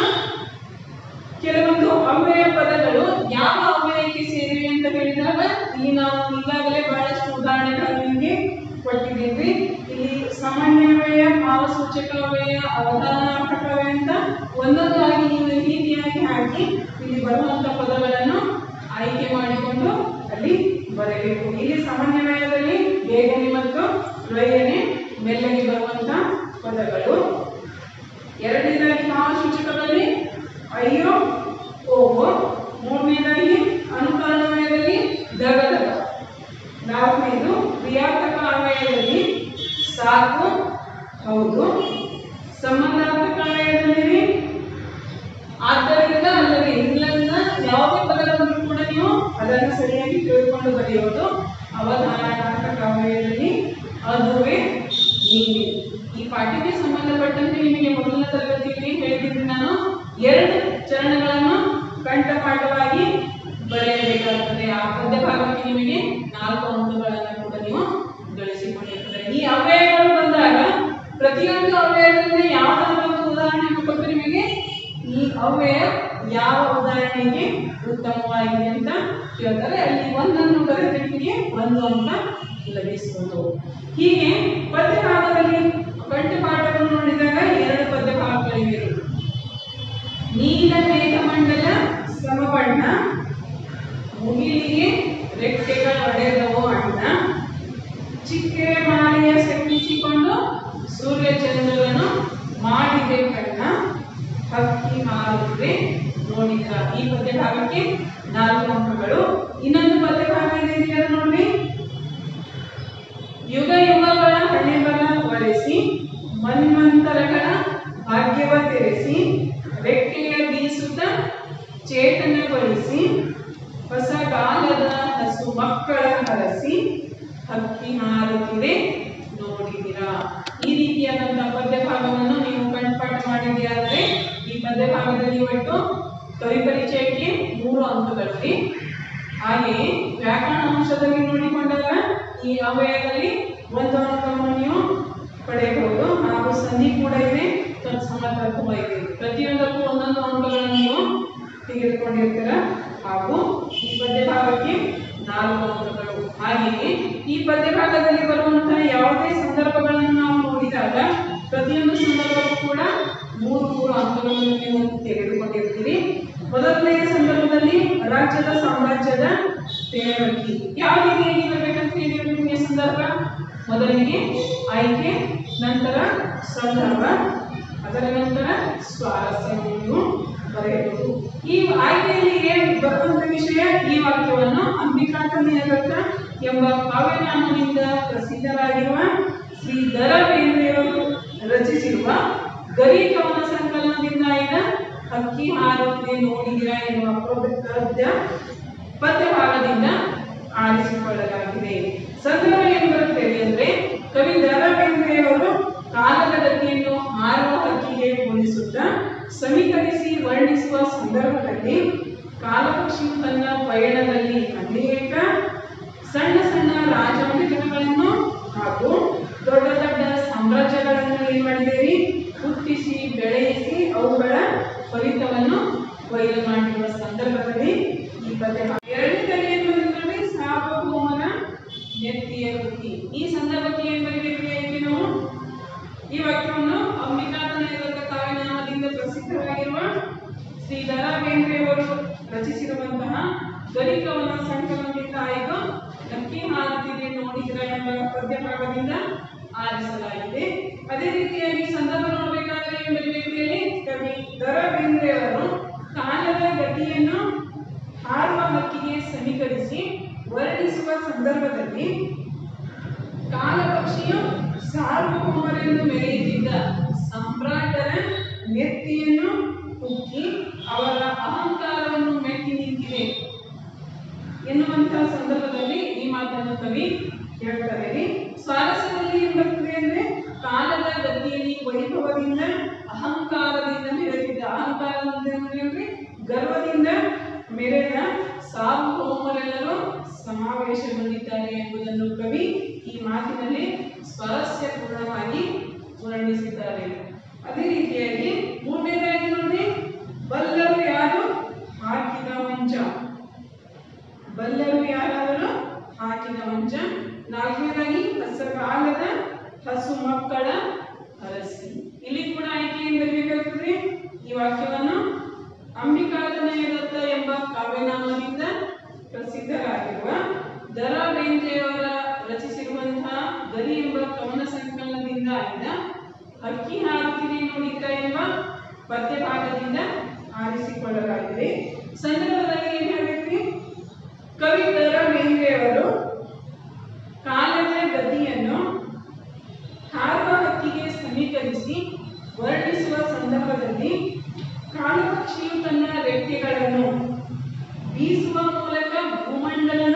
ಕೆಲವೊಂದು ಅವ್ಯಯ ಪದಗಳು ಯಾವ ಅವ್ಯಯಕ್ಕೆ ಸೇರಿವೆ ಅಂತ ಹೇಳಿದಾಗ ಇಲ್ಲಿ ನಾವು ಈಗಾಗಲೇ ಬಹಳಷ್ಟು ಉದಾಹರಣೆಗಳನ್ನು ನಿಮಗೆ ಕೊಟ್ಟಿದ್ದೀವಿ ಇಲ್ಲಿ ಸಾಮಾನ್ಯವಯ ಭಾವಸೂಚಕ ಅವ್ಯಯ ಅವಧಾನಾತ್ಮಕ ಅವ್ಯಯ ಅಂತ ಒಂದೊಂದಾಗಿ ನೀವು ಈ ರೀತಿಯಾಗಿ ಹಾಕಿ ಇಲ್ಲಿ ಬರುವಂತ ಪದಗಳನ್ನು ಆಯ್ಕೆ ಮಾಡಿಕೊಂಡು ಅಲ್ಲಿ ಬರೆಯಬೇಕು ಇಲ್ಲಿ ಸಾಮಾನ್ಯವಯದಲ್ಲಿ ಬೇಗನೆ ಮತ್ತು ಲಯನೆ ಮೆಲ್ಲಗೆ ಬರುವಂತ ಪದಗಳು ಎರಡನೇದಾಗಿ ಭಾವಸೂಚಕದಲ್ಲಿ ಅಯ್ಯೋ ಓಹೋ ಮೂರನೇದಾಗಿ ಅನುಕರಣವಯದಲ್ಲಿ ದಗದಗ ನಾಲ್ಕನೇದು ಕ್ರಿಯಾತ್ಮಕ ಅವಯದಲ್ಲಿ ಸಾಕು ಹೌದು ಸಂಬಂಧಾತ್ಮಕ ಅವಯದಲ್ಲಿ ಆದ್ದರಿಂದ ಅಲ್ಲದೆ ಇಲ್ಲನ್ನ ಯಾವುದೇ ಪದ ಬಂದರೂ ಕೂಡ ನೀವು ಅದನ್ನು ಸರಿಯಾಗಿ ತಿಳ್ಕೊಂಡು ಬರೆಯೋದು ಅವಧಾರಣಾತ್ಮಕ ಅವಯದಲ್ಲಿ ಅದುವೇ ನೀನೆ ಈ ಪಾಠಕ್ಕೆ ಸಂಬಂಧಪಟ್ಟಂತೆ ನಿಮಗೆ ಮೊದಲನೇ ತರಗತಿಯಲ್ಲಿ ಹೇಳಿದ್ದೀನಿ ನಾನು ಎರಡು ಚರಣಗಳನ್ನು ಕಂಠಪಾಠವಾಗಿ ಬರೆಯಬೇಕಾಗುತ್ತದೆ ಆ ಪದ್ಯ ಭಾಗಕ್ಕೆ ನಿಮಗೆ ನಾಲ್ಕು ಅಂಕಗಳನ್ನು ಕೂಡ ನೀವು ಗಳಿಸಿಕೊಂಡಿರ್ತಾರೆ ಈ ಅವ್ಯಯಗಳು ಬಂದಾಗ ಪ್ರತಿಯೊಂದು ಅವ್ಯಯದಿಂದ ಯಾವುದಾದ್ರೂ ಒಂದು ಉದಾಹರಣೆ ಕೊಟ್ಟು ನಿಮಗೆ ಈ ಅವ್ಯಯ ಯಾವ ಉದಾಹರಣೆಗೆ ಉತ್ತಮವಾಗಿದೆ ಅಂತ ಕೇಳ್ತಾರೆ ಅಲ್ಲಿ ಒಂದನ್ನು ಬರೆದ್ರೆ ನಿಮಗೆ ಒಂದು ಅಂಕ ಲಭಿಸುವುದು ಹೀಗೆ ಪದ್ಯ ಭಾಗದಲ್ಲಿ ಕಂಠಪಾಠವನ್ನು ನೋಡಿದಾಗ ಎರಡು ಪದ್ಯ ಭಾಗಗಳಿವೆ ನೀಲ ಮೇಘಮಂಡಲ ಸಮಬಣ್ಣ ಮುಗಿಲಿಗೆ ರೆಕ್ಕೆಗಳು ಒಡೆದವು ಅಣ್ಣ ಚಿಕ್ಕೆ ಮಾಲೆಯ ಸೆಕ್ಕಿಸಿಕೊಂಡು ಸೂರ್ಯಚಂದ್ರನು ಮಾಡಿದೆ ಕಣ್ಣ ಹಕ್ಕಿ ಹಾರುತ್ತಿದೆ ನೋಡಿದ್ರ ಈ ಪದ್ಯ ಭಾಗಕ್ಕೆ ನಾಲ್ಕು ಅಂಕಗಳು ಇನ್ನೊಂದು ಪದ್ಯ ಭಾಗ ಇದೆ ಇದೆಯಲ್ಲ ನೋಡ್ರಿ ಯುಗ ಯುಗಗಳ ಹಣೆ ಬರ ಒರೆಸಿ ಮನ್ವಂತರಗಳ ಭಾಗ್ಯವ ತೆರೆಸಿ ರೆಕ್ಕೆಯ ಬೀಸುತ್ತ ಚೇತನಗೊಳಿಸಿ ಹೊಸ ಕಾಲದ ಹಸು ಮಕ್ಕಳ ಹರಸಿ ಹಕ್ಕಿ ಹಾರುತ್ತಿದೆ ನೋಡಿದಿರಾ ಈ ರೀತಿಯಾದಂತಹ ಪದ್ಯ ಭಾಗವನ್ನು ನೀವು ಕಂಠಪಾಠ ಮಾಡಿದೆಯಾದರೆ ಈ ಪದ್ಯ ಭಾಗದಲ್ಲಿ ಒಟ್ಟು ಕವಿ ಪರಿಚಯಕ್ಕೆ ಮೂರು ಅಂಕಗಳಿವೆ ಹಾಗೆಯೇ ವ್ಯಾಕರಣ ಅಂಶದಲ್ಲಿ ನೋಡಿಕೊಂಡಾಗ ಈ ಅವ್ಯಯದಲ್ಲಿ ಒಂದು ಅಂಕವನ್ನು ನೀವು ಪಡೆಯಬಹುದು ಹಾಗೂ ಸಂಧಿ ಕೂಡ ಇದೆ ತತ್ಸಮರ್ಥ ಕೂಡ ಇದೆ ಪ್ರತಿಯೊಂದಕ್ಕೂ ಒಂದೊಂದು ಅಂಕಗಳನ್ನು ನೀವು ತೆಗೆದುಕೊಂಡಿರ್ತೀರ ಹಾಗೂ ಈ ಪದ್ಯ ಭಾಗಕ್ಕೆ ನಾಲ್ಕು ಅಂಕಗಳು ಹಾಗೆಯೇ ಈ ಪದ್ಯ ಭಾಗದಲ್ಲಿ ಬರುವಂತಹ ಯಾವುದೇ ಸಂದರ್ಭಗಳನ್ನು ನಾವು ನೋಡಿದಾಗ ಪ್ರತಿಯೊಂದು ಸಂದರ್ಭಕ್ಕೂ ಕೂಡ ಮೂರು ಮೂರು ಅಂಕಗಳನ್ನು ನೀವು ತೆಗೆದುಕೊಂಡಿರ್ತೀರಿ ಮೊದಲನೆಯ ಸಂದರ್ಭದಲ್ಲಿ ರಾಜ್ಯದ ಸಾಮ್ರಾಜ್ಯದ ತೆರವಕ್ಕಿ ಯಾವ ರೀತಿಯಾಗಿ ಬರಬೇಕಂತ ಹೇಳಿದ್ರೆ ನಿಮಗೆ ಸಂದರ್ಭ ಮೊದಲಿಗೆ ಆಯ್ಕೆ ನಂತರ ಸಂದರ್ಭ ಅದರ ನಂತರ ಸ್ವಾರಸ್ಯವನ್ನು ಬರೆಯಬಹುದು ಈ ಆಯ್ಕೆಯಲ್ಲಿ ಏನು ಬರುವಂತ ವಿಷಯ ಈ ವಾಕ್ಯವನ್ನು ಅಂಬಿಕಾಂತ ನಿಯಗತ ಎಂಬ ಕಾವ್ಯನಾಮದಿಂದ ಪ್ರಸಿದ್ಧರಾಗಿರುವ ಶ್ರೀ ದರ ಬೇಂದ್ರೆಯವರು ರಚಿಸಿರುವ ಗರಿ ಕವನ ಸಂಕಲನದಿಂದ ಆಯ್ದ ಹಕ್ಕಿ ಹಾರುತ್ತಿದೆ ನೋಡಿದಿರಾ ಎನ್ನುವ ಪದ್ಯ ಪದ್ಯ ಭಾಗದಿಂದ ಆರಿಸಿಕೊಳ್ಳಲಾಗಿದೆ ಸಂದರ್ಭ ಏನು ಬರುತ್ತದೆ ಅಂದ್ರೆ ಕವಿ ದರ ಬೇಂದ್ರೆಯವರು ಕಾಲದ ಗತಿಯನ್ನು ಹಾರುವ ಹಕ್ಕಿಗೆ ಹೋಲಿಸುತ್ತಾ ಸಮೀಕರಿಸಿ ವರ್ಣಿಸುವ ಸಂದರ್ಭದಲ್ಲಿ ಕಾಲಪಕ್ಷಿಯು ತನ್ನ ಪಯಣದಲ್ಲಿ ಅನೇಕ ಸಣ್ಣ ಸಣ್ಣ ರಾಜಮನೆತನಗಳನ್ನು ಹಾಗೂ ದೊಡ್ಡ ದೊಡ್ಡ ಸಾಮ್ರಾಜ್ಯಗಳನ್ನು ಏನ್ ಮಾಡಿದ್ದೇವೆ ಕೊಯ್ಲು ಮಾಡಿರುವ ಸಂದರ್ಭದಲ್ಲಿ ಈ ಪದ್ಯ ಎರಡನೇ ಕಲಿಯನ್ನು ನೋಡಿ ಸಾರ್ವಭೌಮನ ನೆತ್ತಿಯ ವೃತ್ತಿ ಈ ಸಂದರ್ಭಕ್ಕೆ ಏನ್ ಬರೀಬೇಕು ಈಗ ನಾವು ಈ ವಾಕ್ಯವನ್ನು ಅಂಬಿಕಾತನಯದ ಕಾವ್ಯನಾಮದಿಂದ ಪ್ರಸಿದ್ಧವಾಗಿರುವ ಶ್ರೀ ದ ರಾ ಬೇಂದ್ರೆಯವರು ರಚಿಸಿರುವಂತಹ ಗರಿಕವನ ಸಂಕಲನದಿಂದ ಆಯ್ದು ನಕ್ಕಿ ಹಾರುತ್ತಿದೆ ನೋಡಿದ್ರ ಎಂಬ ಪದ್ಯ ಭಾಗದಿಂದ ಆರಿಸಲಾಗಿದೆ ಅದೇ ರೀತಿಯಾಗಿ ಸಂದರ್ಭ ನೋಡಬೇಕಾದ್ರೆ ಏನ್ ಬರೀಬೇಕು ಹೇಳಿ ಕವಿ ದ ರಾ ಬೇಂದ್ರೆಯವರು ಕಾಲದ ಗತಿಯನ್ನು ಹಾರುವ ಹಕ್ಕಿಗೆ ಸಮೀಕರಿಸಿ ವರ್ಣಿಸುವ ಸಂದರ್ಭದಲ್ಲಿ ಕಾಲಪಕ್ಷಿಯು ಸಾರ್ವಭೌಮರೆಂದು ಮೆರೆಯುತ್ತಿದ್ದ ಸಮ್ರಾಟರ ನೆತ್ತಿಯನ್ನು ಕುಕ್ಕಿ ಅವರ ಅಹಂಕಾರವನ್ನು ಮೆಟ್ಟಿ ನಿಂತಿದೆ ಎನ್ನುವಂತಹ ಸಂದರ್ಭದಲ್ಲಿ ಈ ಮಾತನ್ನು ಕವಿ ಹೇಳ್ತಾರೆ ರೀ. ಸ್ವಾರಸ್ಯದಲ್ಲಿ ಏನ್ ಬರ್ತದೆ ಅಂದ್ರೆ ಕಾಲದ ಗತಿಯಲ್ಲಿ ವೈಭವದಿಂದ ಅಹಂಕಾರದಿಂದ ಮೆರೆದಿದ್ದ ಅಹಂಕಾರದಿಂದ ಅಂದ್ರೆ ಗರ್ವದಿಂದ ಮೆರೆದ ಸಾರ್ವಭೌಮರೆಲ್ಲರೂ ಸಮಾವೇಶಗೊಂಡಿದ್ದಾರೆ ಎಂಬುದನ್ನು ಕವಿ ಈ ಮಾತಿನಲ್ಲಿ ಸ್ವಾರಸ್ಯಪೂರ್ಣವಾಗಿ ವರ್ಣಿಸಿದ್ದಾರೆ ಅದೇ ರೀತಿಯಾಗಿ ಮೂರನೇದಾಗಿ ನೋಡಿ ಬಲ್ಲರು ಯಾರು ಹಾಕಿದ ಮಂಚ ಬಲ್ಲರು ಯಾರಾದರೂ ಹಾಕಿದ ಮಂಚ ನಾಲ್ಕನೇದಾಗಿ ಕಸಕಾಲದ ಹಸು ಮಕ್ಕಳ ಹರಸಿ ಇಲ್ಲಿ ಕೂಡ ಆಯ್ಕೆ ಏನ್ ಬರಬೇಕಾಗ್ತದೆ ಈ ವಾಕ್ಯವನ್ನು ಅಂಬಿಕಾತನಯ ದತ್ತ ಎಂಬ ಕಾವ್ಯನಾಮದಿಂದ ಪ್ರಸಿದ್ಧರಾಗಿರುವ ದ ರಾ ಬೇಂದ್ರೆಯವರ ರಚಿಸಿರುವಂತಹ ಗರಿ ಎಂಬ ಕವನ ಸಂಕಲನದಿಂದ ಆಯ್ದ ಹಕ್ಕಿ ಹಾರುತ್ತಿದೆ ನೋಡಿದ್ರ ಎಂಬ ಪದ್ಯ ಭಾಗದಿಂದ ಆರಿಸಿಕೊಳ್ಳಲಾಗಿದೆ ಸಂದರ್ಭದಲ್ಲಿ ಏನ್ ಹೇಳ್ಬೇಕ್ರಿ ಕವಿ ದ ರಾ ಬೇಂದ್ರೆಯವರು ಕಾಲದ ಗತಿಯನ್ನು ಹಾರುವ ಹಕ್ಕಿಗೆ ಸಮೀಕರಿಸಿ ವರ್ಣಿಸುವ ಸಂದರ್ಭದಲ್ಲಿ ಕಾಲಪಕ್ಷಿಯು ತನ್ನ ರೆಕ್ಕೆಗಳನ್ನು ಬೀಸುವ ಮೂಲಕ ಭೂಮಂಡಲನ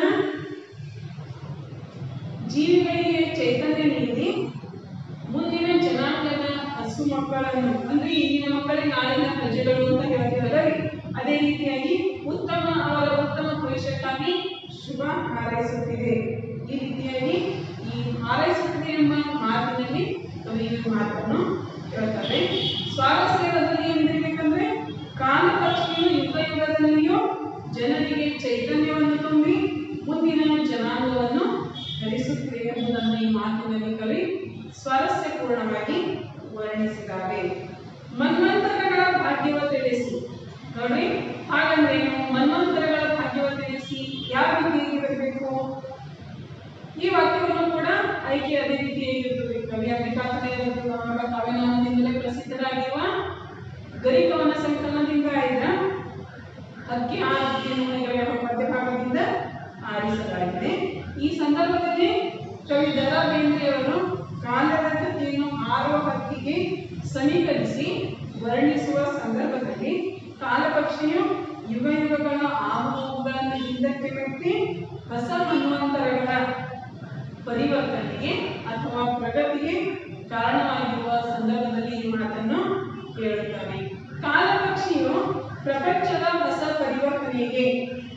ಜೀವಿಗಳಿಗೆ ಚೈತನ್ಯ ನೀಡಿ ಮುಂದಿನ ಜನಾಂಗದ ಹಸು ಮಕ್ಕಳನ್ನು ಅಂದ್ರೆ ಈಗಿನ ಮಕ್ಕಳೇ ನಾಳಿನ ಪ್ರಜೆಗಳು ಅಂತ ಹೇಳ್ತೀವಲ್ಲ ರೀ. ಅದೇ ರೀತಿಯಾಗಿ ಉತ್ತಮ ಅವರ ಉತ್ತಮ ಭವಿಷ್ಯಕ್ಕಾಗಿ ಶುಭ ಹಾರೈಸುತ್ತಿದೆ ಈ ರೀತಿಯಾಗಿ ಈ ಹಾರೈಸುತ್ತಿದೆ ಎಂಬ ಮಾತಿನಲ್ಲಿ ಕವಿ ಈ ಮಾತನ್ನು ಹೇಳ್ತಾರೆ ಸ್ವಾರಸ್ಯದಲ್ಲಿ ಏನಿರಬೇಕಂದ್ರೆ ಕಾಲಪಕ್ಷಿಯು ಯುಗ ಯುಗದಲ್ಲಿಯೂ ಜನರಿಗೆ ಚೈತನ್ಯವನ್ನು ತುಂಬಿ ಮುಂದಿನ ಜನಾಂಗವನ್ನು ಧರಿಸುತ್ತಿದೆ ಎಂಬುದನ್ನು ಈ ಮಾತಿನಲ್ಲಿ ಕವಿ ಸ್ವಾರಸ್ಯಪೂರ್ಣವಾಗಿ ವರ್ಣಿಸಿದ್ದಾರೆ ಮನ್ವಂತರಗಳ ಭಾಗ್ಯವ ತಿಳಿಸಿ ನೋಡಿ ಹಾಗಂದ್ರೆ ಏನು? ಮನ್ವಂತರಗಳ ಭಾಗ್ಯವ ತಿಳಿಸಿ ಯಾವ ರೀತಿಯಾಗಿ ಬರಬೇಕು ಈ ವಾಕ್ಯವನ್ನು ಕೂಡ ಆಯ್ಕೆ ಅದೇ ರೀತಿಯಾಗಿರುತ್ತದೆ ಕವಿ ಅಂಬಿಕಾತನಯ ಕಾವ್ಯನಾಮದಿಂದಲೇ ಪ್ರಸಿದ್ಧರಾಗಿರುವ ಗರಿಕವನ ಸಂಕಲನದಿಂದ ಆಯ್ದ ಹಕ್ಕಿ ಆರತಿಯನ್ನು ಎಂಬ ಪದ್ಯಭಾಗದಿಂದ ಆರಿಸಲಾಗಿದೆ ಈ ಸಂದರ್ಭದಲ್ಲಿ ಕವಿ ದ ರಾ ಬೇಂದ್ರೆಯವರು ಕಾಲದ ಕಥೆಯನ್ನು ಆರುವ ಹಕ್ಕಿಗೆ ಸಮೀಕರಿಸಿ ವರ್ಣಿಸುವ ಸಂದರ್ಭದಲ್ಲಿ ಕಾಲಪಕ್ಷಿಯು ಯುಗ ಯುಗಗಳ ಆಮೋಗಳನ್ನು ಹಿಂದಕ್ಕೆ ಮೆಟ್ಟಿ ಹೊಸ ಮನ್ವಂತರಗಳ ಪರಿವರ್ತನೆಗೆ ಅಥವಾ ಪ್ರಗತಿಗೆ ಕಾರಣವಾಗಿರುವ ಸಂದರ್ಭದಲ್ಲಿ ಈ ಮಾತನ್ನು ಹೇಳುತ್ತಾರೆ ಕಾಲಪಕ್ಷಿಯು ಪ್ರಪಂಚದ ಹೊಸ ಪರಿವರ್ತನೆಗೆ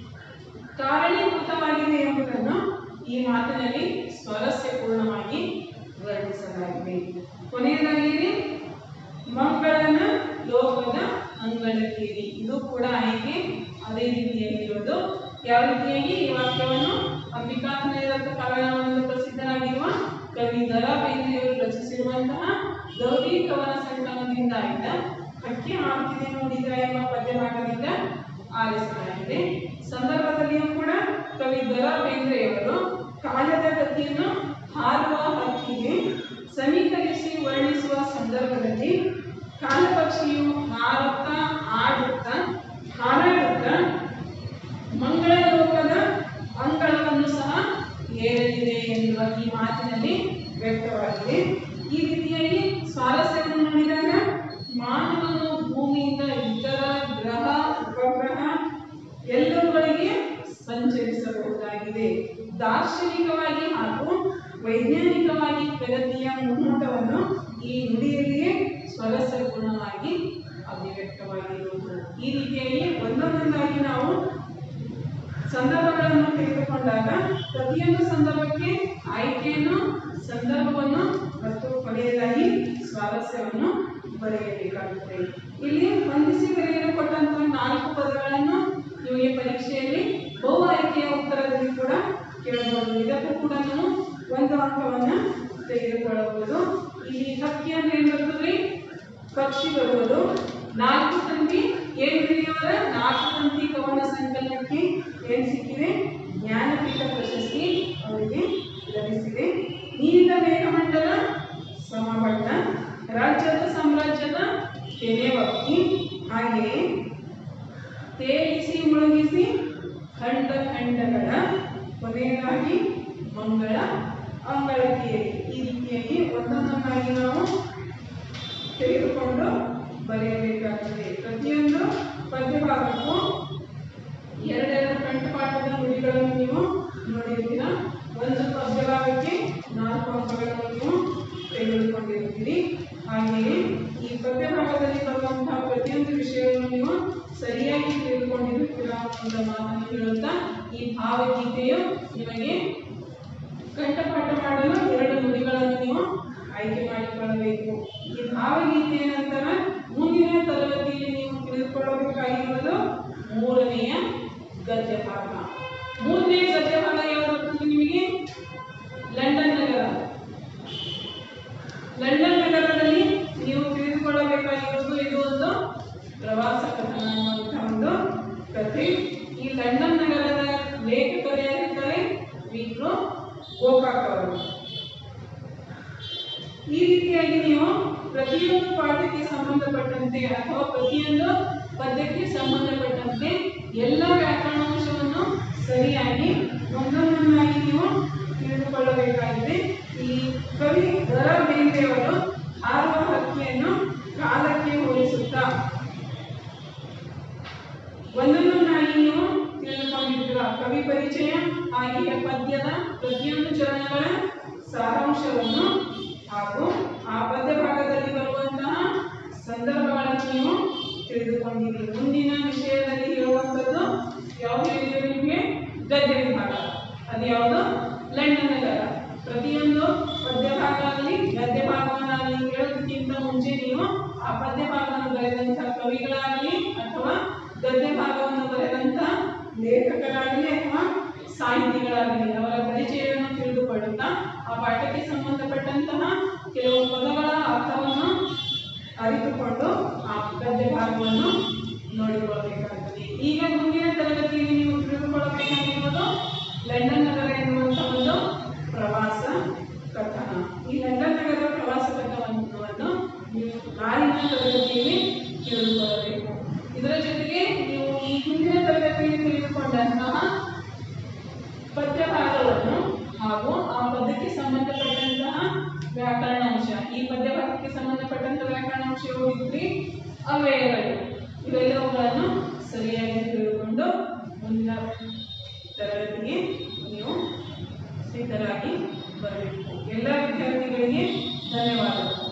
ಕಾರಣೀಭೂತವಾಗಿದೆ ಎಂಬುದನ್ನು ಈ ಮಾತಿನಲ್ಲಿ ಸ್ವಾರಸ್ಯಪೂರ್ಣವಾಗಿ ವರ್ಣಿಸಲಾಗಿದೆ ಕೊನೆಯದಾಗಿ ಮಂಗಳನ ಲೋಕದ ಅಂಗಳಕ್ಕೇರಿ ಇದು ಕೂಡ ಆಯ್ಕೆ ಅದೇ ರೀತಿಯಾಗಿರೋದು ಯಾವ ರೀತಿಯಾಗಿ ಈ ವಾಕ್ಯವನ್ನು ಅಂಬಿಕಾತನಯದಂತ ಕಾವ್ಯನಾಮದಿಂದ ಪ್ರಸಿದ್ಧರಾಗಿರುವ ಕವಿ ದ ರಾ ಬೇಂದ್ರೆಯವರು ರಚಿಸಿರುವಂತಹ ಗೌರಿ ಕವನ ಸಂಕಲನದಿಂದ ಆಯ್ದ ಹಕ್ಕಿ ಹಾಡುತ್ತಿದೆ ನೋಡಿದ್ರ ಎಂಬ ಪದ್ಯ ಭಾಗದಿಂದ ಆರಿಸಲಾಗಿದೆ ಸಂದರ್ಭದಲ್ಲಿಯೂ ಕೂಡ ಕವಿ ದ ರಾ ಬೇಂದ್ರೆಯವರು ಕಾಲದ ಗತಿಯನ್ನು ಹಾರುವ ಹಕ್ಕಿಗೆ ಸಮೀಕರಿಸಿ ವರ್ಣಿಸುವ ಸಂದರ್ಭದಲ್ಲಿ ಕಾಲಪಕ್ಷಿಯು ಹಾರುತ್ತಾ ಆಡುತ್ತಾ ಹಾರಾಡುತ್ತಾ ಮಂಗಳ ಲೋಕದ ಅಂಗಳವನ್ನು ಸಹ ಏರಲಿದೆ ಎನ್ನುವ ಈ ಮಾತಿನಲ್ಲಿ ವ್ಯಕ್ತವಾಗಿದೆ ಈ ರೀತಿಯಾಗಿ ಸ್ವಾರಸ್ಯವನ್ನು ನೋಡಿದಾಗ ಮಾನವನು ಭೂಮಿಯಿಂದ ಇತರ ಗ್ರಹ ಉಪಗ್ರಹ ಎಲ್ಲವುಗಳಿಗೆ ಸಂಚರಿಸಬಹುದಾಗಿದೆ ದಾರ್ಶನಿಕವಾಗಿ ಹಾಗೂ ವೈಜ್ಞಾನಿಕವಾಗಿ ಪ್ರಗತಿಯ ಮುನ್ನೋಟವನ್ನು ಈ ನುಡಿಯಲ್ಲಿಯೇ ಸ್ವರಸಪೂರ್ಣವಾಗಿ ಅಭಿವ್ಯಕ್ತವಾಗಿರುವುದು ಈ ರೀತಿಯಾಗಿ ಒಂದೊಂದೊಂದಾಗಿ ನಾವು ಸಂದರ್ಭಗಳನ್ನು ತೆಗೆದುಕೊಂಡಾಗ ಪ್ರತಿಯೊಂದು ಸಂದರ್ಭಕ್ಕೆ ಆಯ್ಕೆಯನ್ನು ಸಂದರ್ಭವನ್ನು ಮತ್ತು ಕೊನೆಯದಾಗಿ ಸ್ವಾರಸ್ಯವನ್ನು ಬರೆಯಬೇಕಾಗುತ್ತದೆ ಇಲ್ಲಿ ಹೊಂದಿಸಿ ಬರೆಯಲು ಕೊಟ್ಟಂತಹ ನಾಲ್ಕು ಪದಗಳನ್ನು ನಿಮಗೆ ಪರೀಕ್ಷೆಯಲ್ಲಿ ಬಹು ಆಯ್ಕೆಯ ಉತ್ತರದಲ್ಲಿ ಕೂಡ ಕೇಳಬಹುದು ಇದಕ್ಕೂ ಕೂಡ ನಾವು ಒಂದು ಅಂಕವನ್ನ ತೆಗೆದುಕೊಳ್ಳಬಹುದು ಇಲ್ಲಿ ಹಕ್ಕಿ ಅಂದ್ರೆ ಏನ್ ಬರ್ತದ್ರಿ ಪಕ್ಷಿ ಬರುವುದು ನಾಲ್ಕು ತಂತಿ ಏನ್ ಹಿಡಿಯುವರ ನಾಲ್ಕು ತಂತಿ ಕವನ ಸಂಕಲನಕ್ಕೆ ಏನ್ ಸಿಕ್ಕಿದೆ ಜ್ಞಾನಪೀಠ ಪ್ರಶಸ್ತಿ ಅವರಿಗೆ ಲಭಿಸಿದೆ ನೀರಿನ ಮೇಘಮಂಡಲ ಸಮಬಣ್ಣ ರಾಜ್ಯದ ಸಾಮ್ರಾಜ್ಯದ ತೆನೆವಕ್ಕಿ ಹಾಗೆಯೇ ತೇಲಿಸಿ ಮುಳುಗಿಸಿ ಖಂಡ ಖಂಡಗಳ ಕೊನೆಯದಾಗಿ ಮಂಗಳ ಅಂಗಳತಿಯರಿ ಈ ರೀತಿಯಾಗಿ ಒಂದೊಂದನ್ನಾಗಿ ನಾವು ತೆಗೆದುಕೊಂಡು ಬರೆಯಬೇಕಾಗುತ್ತದೆ ಪ್ರತಿಯೊಂದು ಪದ್ಯಭಾಗಕ್ಕೂ ಎರಡೆರಡು ಕಂಠಪಾಠದ ನುಡಿಗಳನ್ನು ನೀವು ನೋಡಿರ್ತೀರ ಒಂದು ಪದ್ಯಭಾಗಕ್ಕೆ ನಾಲ್ಕು ಅಂಕಗಳನ್ನು ನೀವು ತೆಗೆದುಕೊಂಡಿರ್ತೀರಿ ಹಾಗೆಯೇ ಈ ಪದ್ಯಭಾಗದಲ್ಲಿ ಬರುವಂತಹ ಪ್ರತಿಯೊಂದು ವಿಷಯವನ್ನು ನೀವು ಸರಿಯಾಗಿ ತಿಳಿದುಕೊಂಡಿರುತ್ತೀರಾ ಅಂತ ಮಾತನ್ನು ಹೇಳುತ್ತಾ ಈ ಭಾವಗೀತೆಯು ನಿಮಗೆ ಕಂಠಪಾಠ ಮಾಡಲು ಎರಡು ನುಡಿಗಳನ್ನು ನೀವು ಆಯ್ಕೆ ಮಾಡಿಕೊಳ್ಳಬೇಕು ಈ ಭಾವಗೀತೆಯ ನಂತರ ಮುಂದಿನ ತರಗತಿಯಲ್ಲಿ ನೀವು ತಿಳಿದುಕೊಳ್ಳಬೇಕಾಗಿರುವುದು ಮೂರನೆಯ ಗದ್ಯ ಭಾಗ ಮೂರನೇ ಗದ್ಯ ಭಾಗ ಯಾವುದು ಗೊತ್ತಿದೆ ನಿಮಗೆ ಲಂಡನ್ ನಗರ ಲಂಡನ್ ನಗರದಲ್ಲಿ ನೀವು ತಿಳಿದುಕೊಳ್ಳಬೇಕಾಗಿರುವುದು ಇದು ಒಂದು ಪ್ರವಾಸ ಕಥನ ಅನ್ನುವಂಥ ಒಂದು ಕಥೆ ಈ ಲಂಡನ್ ನಗರದ ಲೇಖಕರು ಯಾರಿದ್ದಾರೆ ವಿಕ್ರು ಗೋಕಾಕ್ ಅವರು ಈ ರೀತಿಯಾಗಿ ನೀವು ಪ್ರತಿಯೊಂದು ಪಾಠಕ್ಕೆ ಸಂಬಂಧಪಟ್ಟಂತೆ ಅಥವಾ ಪ್ರತಿಯೊಂದು ಪದ್ಯಕ್ಕೆ ಸಂಬಂಧಪಟ್ಟಂತೆ ಎಲ್ಲ ವ್ಯಾಕರಣಾಂಶವನ್ನು ಸರಿಯಾಗಿ ಒಂದೊಂದನ್ನಾಗಿ ನೀವು ತಿಳಿದುಕೊಳ್ಳಬೇಕಾಗಿದೆ ಈ ಕವಿ ದರ ಬೇಂದ್ರೆಯವರು ಹಾರುವ ಹಕ್ಕಿಯನ್ನು ಕಾಲಕ್ಕೆ ಹೋಲಿಸುತ್ತಾ ಒಂದೊಂದನ್ನಾಗಿ ನೀವು ತಿಳಿದುಕೊಂಡಿದ್ದೀರ ಕವಿ ಪರಿಚಯ ಹಾಗೆಯೇ ಪದ್ಯದ ಪ್ರತಿಯೊಂದು ಚರಣಗಳ ಸಾರಾಂಶವನ್ನು ಹಾಗೂ ಆ ಪದ್ಯ ಭಾಗದಲ್ಲಿ ಬರುವಂತಹ ಸಂದರ್ಭಗಳನ್ನು ನೀವು ತಿಳಿದುಕೊಂಡಿದ್ದೀರಿ ಮುಂದಿನ ವಿಷಯದಲ್ಲಿ ಹೇಳುವಂಥದ್ದು ಯಾವುದು ಹೇಳಿದ್ರು ನಿಮಗೆ ಗದ್ಯ ವಿಭಾಗ ಅದು ಯಾವುದು ಲಂಡನ್ ನಗರ ಪ್ರತಿಯೊಂದು ಪದ್ಯ ಭಾಗ ಆಗಲಿ ಗದ್ಯ ಭಾಗವನ್ನಾಗಲಿ ಹೇಳೋದಕ್ಕಿಂತ ಮುಂಚೆ ನೀವು ಆ ಪದ್ಯ ಭಾಗವನ್ನು ಬರೆದಂತಹ ಕವಿಗಳಾಗಲಿ ಅಥವಾ ಗದ್ಯ ಭಾಗವನ್ನು ಬರೆದಂತಹ ಲೇಖಕರಾಗಲಿ ಅಥವಾ ಸಾಹಿತಿಗಳಾಗಲಿ ಅವರ ಪರಿಚಯವನ್ನು ತಿಳಿದುಕೊಳ್ಳುತ್ತಾ ಆ ಪಾಠಕ್ಕೆ ಸಂಬಂಧಪಟ್ಟಂತಹ ಕೆಲವು ಪದಗಳ ಅರ್ಥವನ್ನು ಅರಿತುಕೊಂಡು ಆ ಗದ್ಯ ಭಾಗವನ್ನು ನೋಡಿಕೊಳ್ಳಬೇಕಾಗುತ್ತದೆ ಈಗ ಮುಂದಿನ ತರಗತಿಯಲ್ಲಿ ನೀವು ತಿಳಿದುಕೊಳ್ಳಬೇಕಾಗಿರುವುದು ಲಂಡನ್ ನಗರ ಎನ್ನುವಂಥ ಒಂದು ಪ್ರವಾಸ ಕಥನ ಈ ಲಂಡನ್ ನಗರದ ಪ್ರವಾಸ ಕಥನವನ್ನು ನೀವು ನಾಳಿನ ತರಗತಿಯಲ್ಲಿ ತಿಳಿದುಕೊಳ್ಳಬೇಕು ಇದರ ಜೊತೆಗೆ ನೀವು ಈ ಹಿಂದಿನ ತರಗತಿಯಲ್ಲಿ ತಿಳಿದುಕೊಂಡಂತಹ ಪದ್ಯ ಭಾಗವನ್ನು ಹಾಗೂ ಆ ಪದ್ಯಕ್ಕೆ ಸಂಬಂಧಪಟ್ಟಂತಹ ವ್ಯಾಕರಣಾಂಶ ಈ ಪದ್ಯ ಭಾಗಕ್ಕೆ ಸಂಬಂಧಪಟ್ಟಂತಹ ವ್ಯಾಕರಣಾಂಶ ಹೋಗಿದ್ರಿ ಅವ್ಯಯಗಳು ಇವೆಲ್ಲವುಗಳನ್ನು ಸರಿಯಾಗಿ ತಿಳಿದುಕೊಂಡು ಮುಂದಿನ ತರಗತಿಗೆ ನೀವು ಸಿದ್ಧರಾಗಿ ಬರಬೇಕು ಎಲ್ಲ ವಿದ್ಯಾರ್ಥಿಗಳಿಗೆ ಧನ್ಯವಾದಗಳು